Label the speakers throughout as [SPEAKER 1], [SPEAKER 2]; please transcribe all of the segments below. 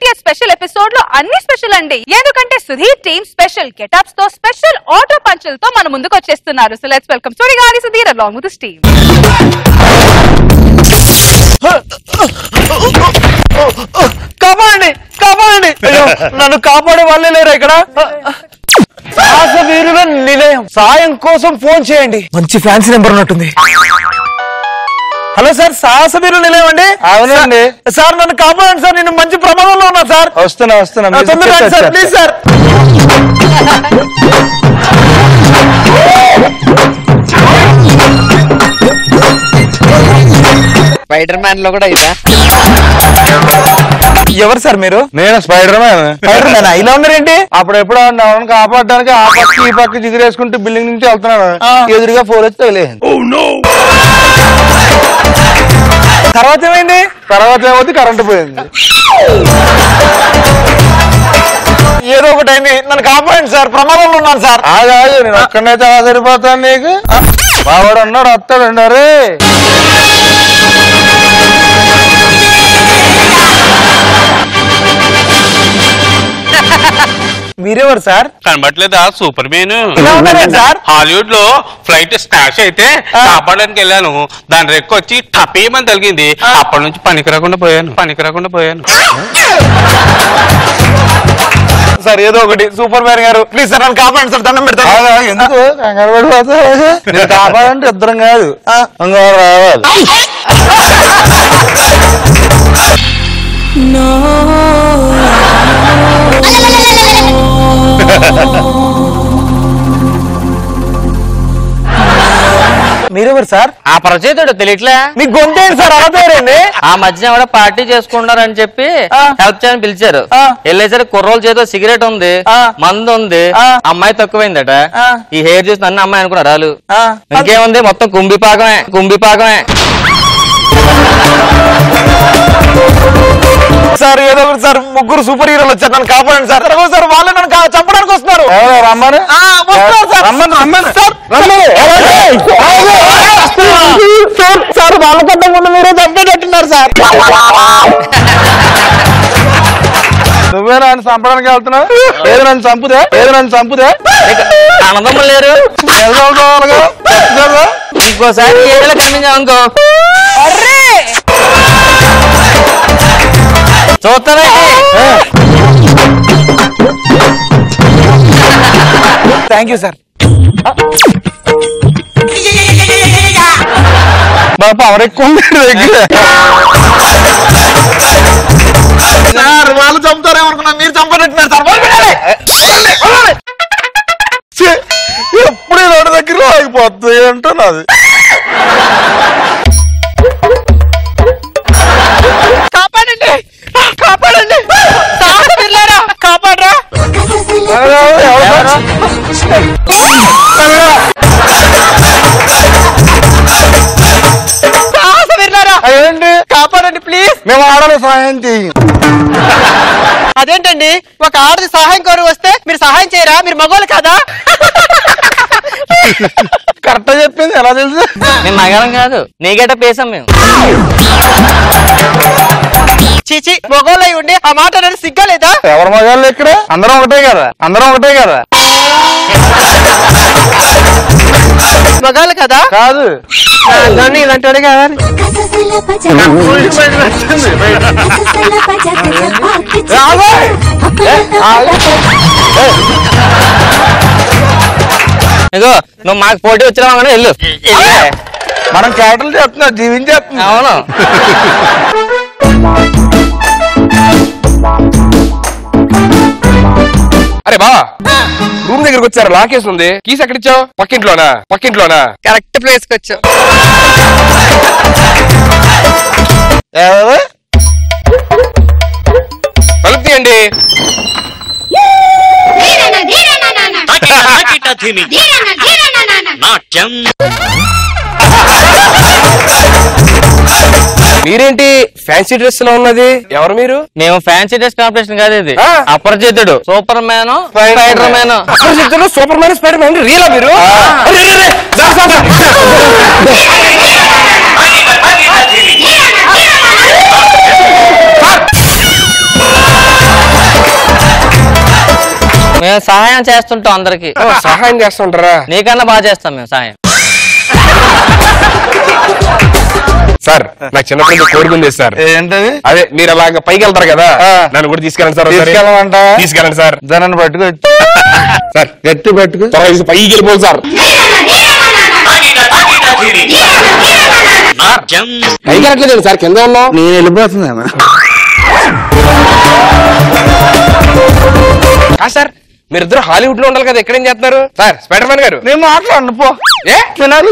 [SPEAKER 1] Thirty special episode లో అన్ని special అండి ఎందుకంటే సుధీర్ టీమ్ స్పెషల్ గెటప్స్ తో స్పెషల్ ఆటో పంచులతో మన ముందుకు వచ్చేస్తున్నారు so let's welcome Sudigali Sudheer along with team
[SPEAKER 2] కాపాడండి కాపాడండి అయ్యో, నన్ను కాపాడే వాళ్ళే లేరు ఇక్కడ సాహస వీరుల నిలయం సాయం కోసం ఫోన్ చేయండి మంచి ఫ్యాన్సీ నెంబర్ ఉన్నట్టుంది హలో సార్ సాహస వీరుల నిలయం అండి
[SPEAKER 3] అవునండి.
[SPEAKER 2] సార్- సార్ నన్ను కాపాడండి సార్ నేను మంచి ప్రమాదంలో ఉన్నా సార్
[SPEAKER 3] వస్తున్నా వస్తున్నా
[SPEAKER 2] ఆ, తొందరగా రండి sir please sir
[SPEAKER 4] Spiderman లో కూడా ఇదా
[SPEAKER 2] ఎవరు సార్ మీరు
[SPEAKER 3] నేను స్పైడర్ మ్యాన్
[SPEAKER 2] స్పైడర్ మ్యానా? ఇలా ఉన్నారేంటి
[SPEAKER 3] అప్పుడు ఎప్పుడు ఎవరిని కాపాడడానికి ఆ పక్క ఈ పక్క జిగిరేసుకుంటూ బిల్డింగ్ నుంచి వెళ్తున్నాను
[SPEAKER 2] ఆ.
[SPEAKER 3] ఎదురుగా ఫోన్ వచ్చి తగిలేసింది
[SPEAKER 2] తర్వాత ఏమైంది
[SPEAKER 3] తర్వాత ఏమవుతుంది కరెంట్ పోయింది
[SPEAKER 2] ఏదో ఒకటి అయింది నన్ను కాపాడండి సార్ ప్రమాదంలో ఉన్నాను సార్
[SPEAKER 3] ఆగాదు నేను ఒక్కడైతే ఎలా సరిపోతాను నీకు మావాడు అన్నాడు వస్తాడండి అరే
[SPEAKER 2] మీరెవరు సార్
[SPEAKER 5] కనబట్లేదా సూపర్ మ్యాన్
[SPEAKER 2] ఇలా ఉన్నారేంటి సార్
[SPEAKER 5] హాలీవుడ్ లో ఫ్లైట్ స్టాష్ అయితే కాపాడడానికి వెళ్ళాను దాని రెక్క వచ్చి టపేమని తగిలింది అప్పటి నుంచి పనికి రాకుండా పోయాను పనికి రాకుండా పోయాను
[SPEAKER 2] సార్ ఏదో ఒకటి సూపర్ మ్యాన్ గారు ప్లీజ్ సార్ నన్ను కాపాడండి సార్ దండం పెడతాను
[SPEAKER 3] ఆగా, ఎందుకు కంగారు పడిపోతావు నేను కాపాడంటే ఇద్దరం కాదు ఇంకోరు రావాలి
[SPEAKER 2] మీరెవరు సార్
[SPEAKER 4] ఆ ప్రచేతుడు తెలియట్లే
[SPEAKER 2] మీ గొంతేంటి సార్ అలా పేరండి
[SPEAKER 4] ఆ మధ్య కూడా పార్టీ చేసుకుంటున్నారని చెప్పి
[SPEAKER 2] ఆ.
[SPEAKER 4] హెల్ప్ చేయని పిలిచారు
[SPEAKER 2] ఆ.
[SPEAKER 4] వెళ్ళేసరికి కుర్రోల చేతిలో సిగరెట్ ఉంది
[SPEAKER 2] ఆ.
[SPEAKER 4] మందు ఉంది
[SPEAKER 2] ఆ.
[SPEAKER 4] అమ్మాయి తక్కువైందట
[SPEAKER 2] ఆ.
[SPEAKER 4] ఈ హెయిర్ చూసి నన్ను అమ్మాయి అనుకున్నారు రాలు
[SPEAKER 2] ఆ.
[SPEAKER 4] ఇంకేముంది మొత్తం కుంభిపాకమే కుంభిపాకమే
[SPEAKER 2] సార్ ఏదో ఒకటి సార్ ముగ్గురు సూపర్ హీరోలు వచ్చారు నన్ను కాపాడండి సార్ అదిగో సార్ వాళ్ళే నన్ను కా- చంపడానికి వస్తున్నారు
[SPEAKER 3] ఎవరు రమ్మని
[SPEAKER 2] ఆ, వస్తున్నారు సార్.
[SPEAKER 3] రమ్మని రమ్మని
[SPEAKER 2] సార్,
[SPEAKER 3] రమ్మని
[SPEAKER 2] సార్ సార్ వాళ్ళకంటే ముందు మీరే చంపేటట్టున్నారు సార్
[SPEAKER 3] నువ్వే నన్ను చంపడానికి వెళ్తున్నావు ఏది నన్ను చంపుదే ఏది నన్ను చంపుదే
[SPEAKER 4] అన్నదమ్ములు లేరు
[SPEAKER 3] వెళ్దావుగా
[SPEAKER 4] ఇంకోసారి ఏళ్ళ కనిపించావు అనుకో చూస్తానండి
[SPEAKER 2] థ్యాంక్ యూ సార్
[SPEAKER 3] పవర్ ఎక్కువ ఉంది నీ దగ్గర
[SPEAKER 2] సార్ వాళ్ళు చంపుతారేమనుకున్నా మీరు చంపనట్టున్నారు సార్ వదిలిపెట్టండి. వదలండి, వదలండి.
[SPEAKER 3] ఛీ, ఎప్పుడు ఇలాంటి దగ్గర ఆగిపోతుంది ఏంటో నాది
[SPEAKER 2] కాపాడండి కాపాడండి సాహస వీరులారా, కాపాడరా
[SPEAKER 3] ఎవరు?
[SPEAKER 2] సాహస వీరులారా,
[SPEAKER 3] ఏంటి
[SPEAKER 2] కాపాడండి ప్లీజ్
[SPEAKER 3] మేము ఆడాలి సహాయం చేయి
[SPEAKER 2] అదేంటండి ఒక ఆడది సహాయం కోరి వస్తే మీరు సహాయం చేయరా మీరు మగవాళ్ళు కదా
[SPEAKER 3] కరెక్ట్ చెప్పింది ఎలా తెలుసు
[SPEAKER 4] మేము మగలం కాదు నీగేట పేసాం మేము
[SPEAKER 2] చీచి మగవాళ్ళై ఉండి ఆ మాట అనేది సిగ్గా లేదా
[SPEAKER 3] ఎవరి మగాళ్ళు ఇక్కడ అందరం ఒకటే కదా అందరం ఒకటే కదా
[SPEAKER 2] మగాళ్ళు కదా
[SPEAKER 3] కాదు
[SPEAKER 2] నన్ను ఇలాంటి కావాలి
[SPEAKER 4] ఇగో నువ్వు మాకు పోటీ వచ్చినావు కానీ వెళ్ళు వెళ్ళు.
[SPEAKER 3] మనం క్యాటలు చేస్తున్నా జీవించేస్తున్నా
[SPEAKER 4] అవును
[SPEAKER 6] అరే బా రూమ్ దగ్గరకు వచ్చారు లాకేస్ ఉంది కీస్ ఎక్కడిచ్చావు పక్కింట్లోనా పక్కింట్లోనా
[SPEAKER 4] కరెక్ట్ ప్లేస్ కి వచ్చావు
[SPEAKER 3] ఎవరు?
[SPEAKER 6] తలుపు తీయండి మీరేంటి ఫ్యాన్సీ డ్రెస్ లో ఉన్నది ఎవరు మీరు
[SPEAKER 4] మేము ఫ్యాన్సీ డ్రెస్ కాంపిటీషన్ కాదు ఇది
[SPEAKER 6] ఆ.
[SPEAKER 4] Aparichitudu superman spider man
[SPEAKER 6] చెప్తున్నా సూపర్ మ్యాన్ స్పైడర్ మ్యాన్ రియలా మీరు అరే, అరే, అరే, రా, రా, రా.
[SPEAKER 4] మేము సహాయం చేస్తుంటాం అందరికి
[SPEAKER 6] ఓ, సహాయం చేస్తుంటారా
[SPEAKER 4] నీకన్నా బాగా చేస్తాం మేము సహాయం
[SPEAKER 6] సార్ నాకు చిన్నప్పుడు ఒక కోరిక ఉంది సార్
[SPEAKER 3] ఏంటది
[SPEAKER 6] అదే మీరు అలాగ పైకి వెళ్తారు కదా
[SPEAKER 3] ఆ.
[SPEAKER 6] నన్ను కూడా తీసుకెళ్ళండి సార్ ఒకసారి.
[SPEAKER 3] తీసుకెళ్ళమంట
[SPEAKER 6] తీసుకెళ్ళండి సార్
[SPEAKER 3] జనాన్ని పట్టుకో
[SPEAKER 6] సార్
[SPEAKER 3] గట్టి పట్టుకో
[SPEAKER 6] త్వరగా తీసి పైకి వెళ్ళిపోదు సార్ పైకి వెళ్ళట్లేదు సార్ కింద ఉన్నాం
[SPEAKER 3] నేను వెళ్ళిపోతున్నాను
[SPEAKER 6] ఆ సార్ మీరిద్దరు హాలీవుడ్ లో ఉండాలి కదా ఎక్కడేం చేస్తున్నారు సార్ స్పైడర్ మ్యాన్ గారు
[SPEAKER 3] నేను మాట్లాడను పో
[SPEAKER 6] ఏ
[SPEAKER 3] వినాలి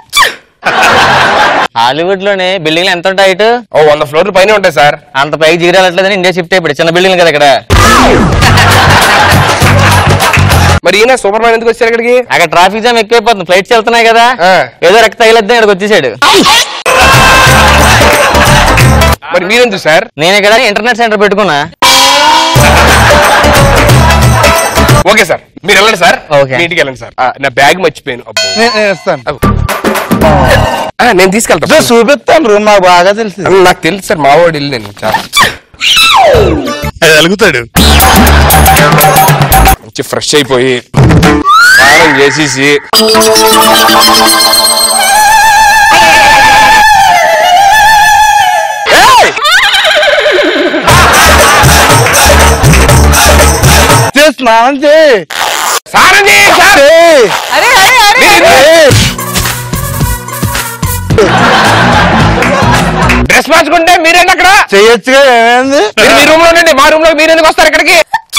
[SPEAKER 4] హాలీవుడ్ లోనే బిల్డింగ్లు ఎంత ఉంటాయి ఇటు
[SPEAKER 6] ఓ వంద ఫ్లోర్లు పైన ఉంటాయి సార్
[SPEAKER 4] అంత పైకి దిగిరాలట్లేదని ఇండియా షిఫ్ట్ అయిపోయి చిన్న బిల్డింగ్ కదా ఇక్కడ
[SPEAKER 6] మరి ఈయన సూపర్ మ్యాన్ ఎందుకు వచ్చారు ఇక్కడికి
[SPEAKER 4] అక్కడ ట్రాఫిక్ జామ్ ఎక్కువైపోతుంది ఫ్లైట్స్ వెళ్తున్నాయి కదా
[SPEAKER 6] ఆ.
[SPEAKER 4] ఏదో రెక్క తగిలేద్దాం ఇక్కడికి వచ్చేసాడు
[SPEAKER 6] మరి మీరెందుకు సార్
[SPEAKER 4] నేను ఇక్కడ ఇంటర్నెట్ సెంటర్ పెట్టుకున్నా
[SPEAKER 6] ఓకే సార్ మీరు వెళ్ళండి సార్
[SPEAKER 4] ఓకే.
[SPEAKER 6] మీ ఇంటికి వెళ్ళండి సార్ ఆ, నా బ్యాగ్ మర్చిపోయాను అబ్బో.
[SPEAKER 3] నేను నేను ఇస్తాను
[SPEAKER 6] ఆ, నేను తీసుకెళ్తాను
[SPEAKER 3] చూపిస్తాను రూమ్ నాకు బాగా తెలుసు
[SPEAKER 6] నాకు తెలుసు సార్ మావాడు ఇల్లు నేను చాలా
[SPEAKER 5] అది అలుగుతాడు
[SPEAKER 6] మంచి ఫ్రెష్ అయిపోయి స్నానం చేసేసి ఏయ్!
[SPEAKER 3] చేయి, స్నానం చేయి
[SPEAKER 6] స్నానం చేయండి సార్
[SPEAKER 3] చేయి.
[SPEAKER 1] అరే అరే అరే
[SPEAKER 6] మీరు డ్రెస్ మార్చుకుంటే మీరేంటి అక్కడ
[SPEAKER 3] చెయ్యొచ్చుగా ఏమైంది
[SPEAKER 6] మీరు మీ రూమ్ లో ఉండండి మా రూమ్ లో మీరు ఎందుకు వస్తారు ఇక్కడికి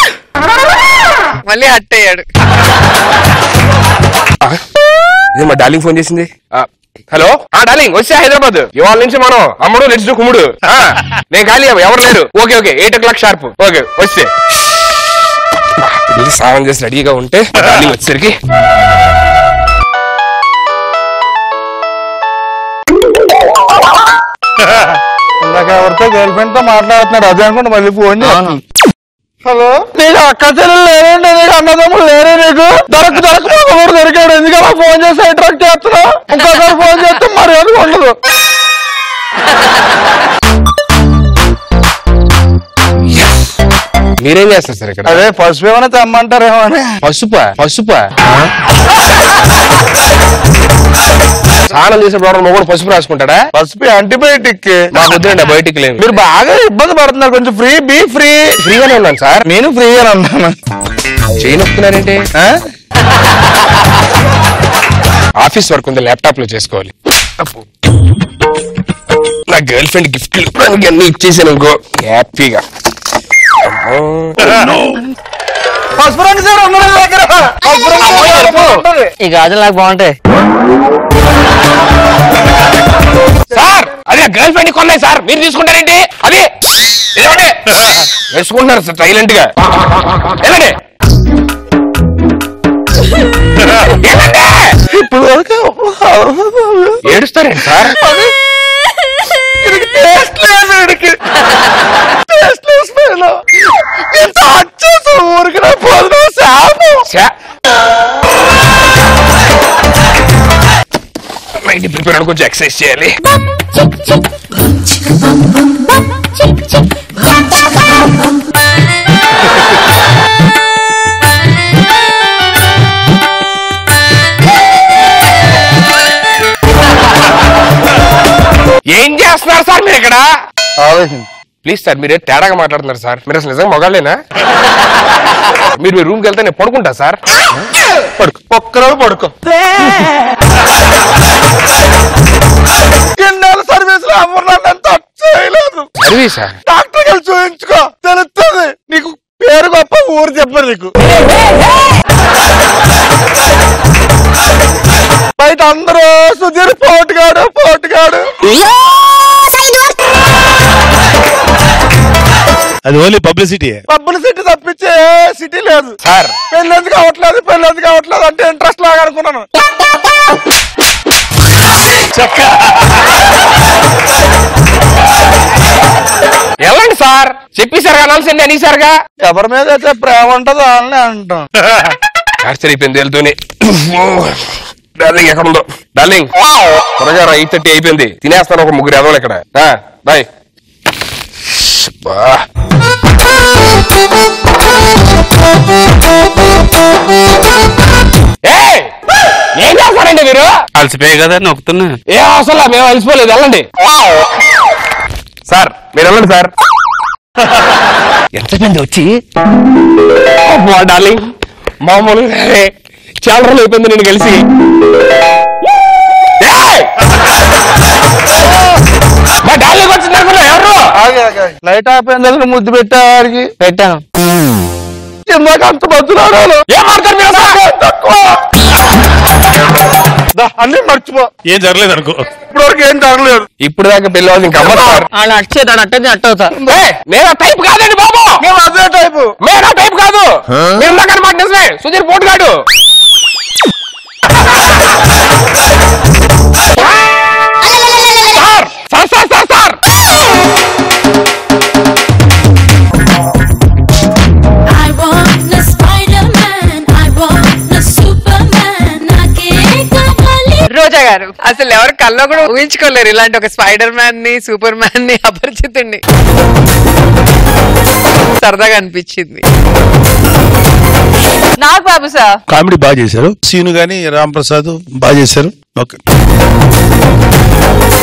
[SPEAKER 2] మళ్ళీ హట్ అయ్యాడు
[SPEAKER 6] ఇదే మా డార్లింగ్ ఫోన్ చేసింది ఆ, హలో ఆ డార్లింగ్ వచ్చే హైదరాబాద్ ఇవాళ నుంచి మనం అమ్ముడు లెట్స్ కుమ్ముడు ఆ, నేను ఖాళీ అవ్వ, ఎవరు లేరు okay okay eight o'clock sharp okay వస్తే వెళ్ళి స్నానం చేసి రెడీగా ఉంటే మా డార్లింగ్ వచ్చేసరికి
[SPEAKER 3] ఇందాక ఎవరితో గర్ల్ ఫ్రెండ్ తో మాట్లాడుతున్నాడు అదే అనుకుంటే మళ్ళీ ఫోన్ చేస్తాను హలో నీకు అక్క చెల్లెలు లేరండి నీకు అన్నదమ్ములు లేరే నీకు దొరకు దొరకు ఒకరు దొరికాడు ఎందుకలా ఫోన్ చేసి అట్రాక్ట్ చేస్తున్నా ఇంకోసారి ఫోన్ చేస్తే మరి ఎందుకు ఉండదు
[SPEAKER 6] మీరేం చేస్తారు సార్ ఇక్కడ
[SPEAKER 3] అదే పసుపు ఏమైనా తెమ్మంటారేమో అని
[SPEAKER 6] పసుప పసుప స్నానం చేసేప్పుడు మొగుడు పసుపు రాసుకుంటాడా
[SPEAKER 3] పసుపు యాంటీబయాటిక్
[SPEAKER 6] మాకు వద్దండి బయటికి లేదు
[SPEAKER 3] మీరు బాగా ఇబ్బంది పడుతున్నారు కొంచెం ఫ్రీ బీ ఫ్రీ
[SPEAKER 6] ఫ్రీగానే ఉన్నాను సార్
[SPEAKER 3] నేను ఫ్రీగా ఉన్నాను
[SPEAKER 6] చేయని వస్తున్నారేంటి
[SPEAKER 3] ఆ?
[SPEAKER 6] ఆఫీస్ వర్క్ ఉంది ల్యాప్టాప్ లో చేసుకోవాలి అబ్బో. నా గర్ల్ ఫ్రెండ్ గిఫ్ట్లు అన్ని ఇచ్చేసాను ఇంకో హ్యాపీగా అమ్మో.
[SPEAKER 3] పసుపు రంగు సార్ ఉన్నది నా దగ్గర పసుపు రంగు సార్ ఉన్నది.
[SPEAKER 4] ఈ గాజులు నాకు బాగుంటాయి
[SPEAKER 6] సార్ అదే గర్ల్ ఫ్రెండ్ కొన్నాయి సార్ మీరు తీసుకుంటారేంటి అది ఇదిగోండి. వేసుకుంటున్నారు సార్ సైలెంట్ గా వెళ్ళండి వెళ్ళండి.
[SPEAKER 3] ఇప్పుడు వరకు
[SPEAKER 6] ఏడుస్తారేంటి సార్
[SPEAKER 3] టేస్ట్ లేదు వీడికి టేస్ట్ లెస్ ఫెలో ఎంత వచ్చేసి ఊరికి నా పొద్దున శాపం
[SPEAKER 6] చా- మైండ్ ప్రిపేర్ అని కొంచెం ఎక్సర్సైజ్ చేయాలి ఏం చేస్తున్నారు సార్ మీరు ఇక్కడ
[SPEAKER 3] ఆలోచించి
[SPEAKER 6] ప్లీజ్ సార్ మీరే తేడాగా మాట్లాడుతున్నారు సార్ మీరు అసలు నిజంగా మొగాళ్ళేనా మీరు మీ రూమ్కి వెళ్తే నేను పడుకుంటా సార్
[SPEAKER 3] పడుకో ఒక్కరోజు పడుకో ఎన్నాళ్ళు సర్వీస్ లో ఎవరు నన్ను టచ్ చేయలేదు
[SPEAKER 6] సర్వీసా
[SPEAKER 3] డాక్టర్ గారు చూపించుకో తెలుస్తుంది నీకు పేరు గొప్ప ఊరు చెప్పరు నీకు బయట అందరూ సుధీర్ పోటుగాడు పోటుగాడు
[SPEAKER 5] అది ఓన్లీ పబ్లిసిటీ
[SPEAKER 3] పబ్బుల సిటీ తప్పించే సిటీ లేదు
[SPEAKER 6] సార్
[SPEAKER 3] పెళ్ళి ఎందుకు అవ్వట్లేదు పెళ్ళి ఎందుకు అవ్వట్లేదు అంటే ఇంట్రెస్ట్ లాగా అనుకున్నాను
[SPEAKER 6] వెళ్ళండి సార్ చెప్పేశారు అనాల్సింది అనేసారుగా
[SPEAKER 3] ఎవరి మీద అయితే ప్రేమ ఉంటుందో వాళ్ళని అంటాం
[SPEAKER 6] టార్చర్ అయిపోయింది వెళ్తూనే డార్లింగ్ ఎక్కడ ఉందో డార్లింగ్ త్వరగా ఎయిట్ థర్టీ అయిపోయింది తినేస్తాను ఒక ముగ్గురు ఎదవలు ఇక్కడ బాయ్ బా ఏయ్! ఏం చేస్తారండి మీరు
[SPEAKER 5] అలసిపోయాయి కదా నొక్కుతున్నా
[SPEAKER 6] ఏ అవసరం లేదు, మేము అలసిపోలేదు వెళ్ళండి సార్ మీరు వెళ్ళండి సార్ ఎంతమంది వచ్చి అబ్బా, డార్లింగ్ మామూలుగా చాలా రోజులు అయిపోయింది నేను కలిసి ఏయ్! మా డార్లింగ్ వచ్చింది అనుకున్నా ఎవరు
[SPEAKER 3] లైట్ ఆపేందుకు ముద్దు పెట్టేవాడికి
[SPEAKER 6] పెట్టాను
[SPEAKER 3] ఇందాక అంత బతున్నారు
[SPEAKER 6] ఏం మాట్లాడు మీరు అసలు?
[SPEAKER 3] అన్ని మర్చిపో
[SPEAKER 5] ఏం జరగలేదు అనుకో
[SPEAKER 3] ఇప్పుడు వరకు ఏం జరగలేదు
[SPEAKER 6] ఇప్పుడు దాకా పెళ్ళి వాళ్ళు ఇంకా అమ్మరు సార్
[SPEAKER 4] వాళ్ళు అట్టేదాడు అట్టది అట్టవుతా
[SPEAKER 6] ఏయ్, నేను ఆ టైప్ కాదండి బాబు
[SPEAKER 3] మేము అదే టైపు
[SPEAKER 6] నేను ఆ టైప్ కాదు మీరు ఇందాక మాట నిజమే సుధీర్ పోటుగాడు sir sir sir sir sir
[SPEAKER 7] I want a Spider-Man. I want a Superman. నాకే కావాలి
[SPEAKER 8] రోజా గారు అసలు ఎవరు కల్లో కూడా ఊహించుకోలేరు ఇలాంటి ఒక స్పైడర్ మ్యాన్ ని సూపర్ మ్యాన్ ని అపరిచితుడిని సరదాగా అనిపించింది
[SPEAKER 1] నాగ్ బాబు సార్
[SPEAKER 9] కామెడీ బాగా చేశారు సీను గాని రామ్ ప్రసాద్ బాగా చేశారు ఓకే